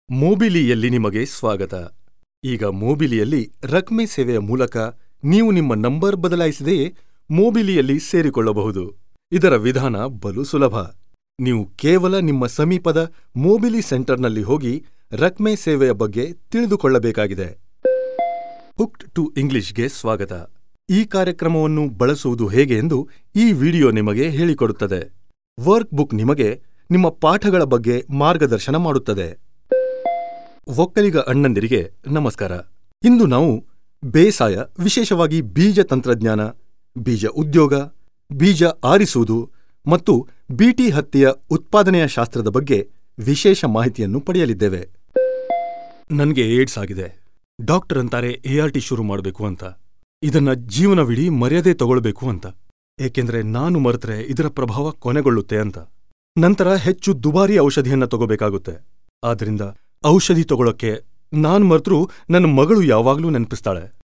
ಮೋಬಿಲಿಯಲ್ಲಿ ನಿಮಗೆ ಸ್ವಾಗತ ಈಗ ಮೋಬಿಲಿಯಲ್ಲಿ ರಕ್ಮೆ ಸೇವೆಯ ಮೂಲಕ ನೀವು ನಿಮ್ಮ ನಂಬರ್ ಬದಲಾಯಿಸದೆಯೇ ಮೋಬಿಲಿಯಲ್ಲಿ ಸೇರಿಕೊಳ್ಳಬಹುದು ಇದರ ವಿಧಾನ ಬಲು ಸುಲಭ ನೀವು ಕೇವಲ ನಿಮ್ಮ ಸಮೀಪದ ಮೋಬಿಲಿ ಸೆಂಟರ್ನಲ್ಲಿ ಹೋಗಿ ರಕ್ಮೆ ಸೇವೆಯ ಬಗ್ಗೆ ತಿಳಿದುಕೊಳ್ಳಬೇಕಾಗಿದೆ ಹುಕ್ಡ್ ಟು ಇಂಗ್ಲಿಷ್ಗೆ ಸ್ವಾಗತ ಈ ಕಾರ್ಯಕ್ರಮವನ್ನು ಬಳಸುವುದು ಹೇಗೆ ಎಂದು ಈ ವಿಡಿಯೋ ನಿಮಗೆ ಹೇಳಿಕೊಡುತ್ತದೆ ವರ್ಕ್ ಬುಕ್ ನಿಮಗೆ ನಿಮ್ಮ ಪಾಠಗಳ ಬಗ್ಗೆ ಮಾರ್ಗದರ್ಶನ ಮಾಡುತ್ತದೆ ಒಕ್ಕಲಿಗ ಅಣ್ಣಂದಿರಿಗೆ ನಮಸ್ಕಾರ ಇಂದು ನಾವು ಬೇಸಾಯ ವಿಶೇಷವಾಗಿ ಬೀಜ ತಂತ್ರಜ್ಞಾನ ಬೀಜ ಉದ್ಯೋಗ ಬೀಜ ಆರಿಸುವುದು ಮತ್ತು ಬೀಟಿ ಹತ್ತಿಯ ಉತ್ಪಾದನೆಯ ಶಾಸ್ತ್ರದ ಬಗ್ಗೆ ವಿಶೇಷ ಮಾಹಿತಿಯನ್ನು ಪಡೆಯಲಿದ್ದೇವೆ ನನ್ಗೆ ಏಡ್ಸ್ ಆಗಿದೆ ಡಾಕ್ಟರ್ ಅಂತಾರೆ ಎಆರ್ಟಿ ಶುರು ಮಾಡಬೇಕು ಅಂತ ಇದನ್ನ ಜೀವನವಿಡೀ ಮರ್ಯಾದೆ ತಗೊಳ್ಬೇಕು ಅಂತ ಏಕೆಂದ್ರೆ ನಾನು ಮರೆತರೆ ಇದರ ಪ್ರಭಾವ ಕೊನೆಗೊಳ್ಳುತ್ತೆ ಅಂತ ನಂತರ ಹೆಚ್ಚು ದುಬಾರಿ ಔಷಧಿಯನ್ನ ತಗೋಬೇಕಾಗುತ್ತೆ ಆದ್ರಿಂದ ಔಷಧಿ ತಗೊಳಕ್ಕೆ ನಾನ್ ಮರೆತ್ರೂ ನನ್ನ ಮಗಳು ಯಾವಾಗ್ಲೂ ನೆನಪಿಸ್ತಾಳೆ